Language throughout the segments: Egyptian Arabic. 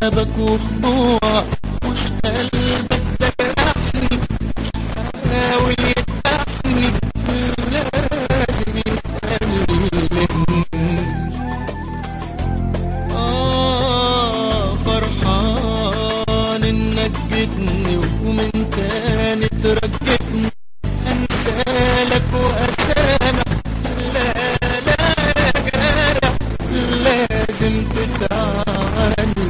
غيابك وخضوع مش قلبك جرحني حاول يفتحني لازم يتكلم آه فرحان إنك جيتني ومن تاني ترجتني أنسالك وأسامح لا لا يا جارح لازم تتعلم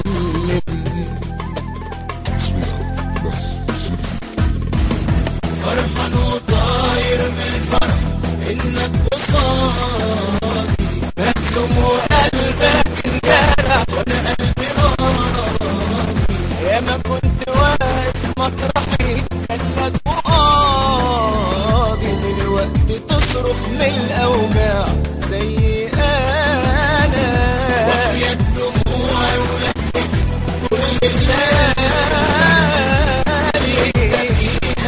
فرحان وطاير من الفرح إنك قصادي مهزوم وقلبك انجرح وأنا قلبي راضي يا ما كنت واقف مطرحي خلك قاضي دلوقتي تصرخ من الأوجاع زي أنا وهي الدموع ولفت كل الليالي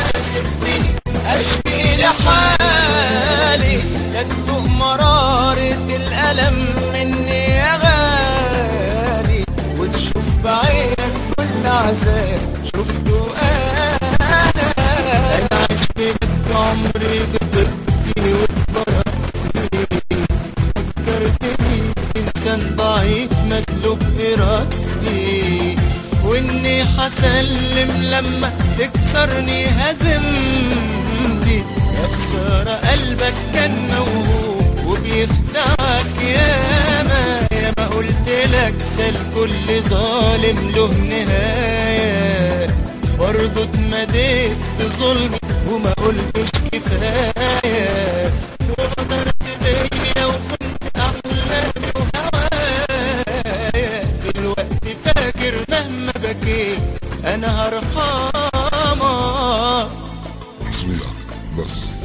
اشكي لحالي تكتب مرارة الألم مني يا غالي وتشوف بعينك كل عذاب شفته أنا أنا عشت لك عمري قدرتني واتبركتني فكرتني إنسان ضعيف مسلوب إرادتي وإني حسلم لما تكسرني هزمتي يا خسارة قلبك كان موهوب وبيخدعك ياما ياما قلت لك ده الكل ظالم له نهاية برضه اتمديت بظلمي وما قلتش كفاية وغدرت بيا وكنت أحلامي وهوايا دلوقتي فاكر مهما بكيت أنا هرحمك حصريا بس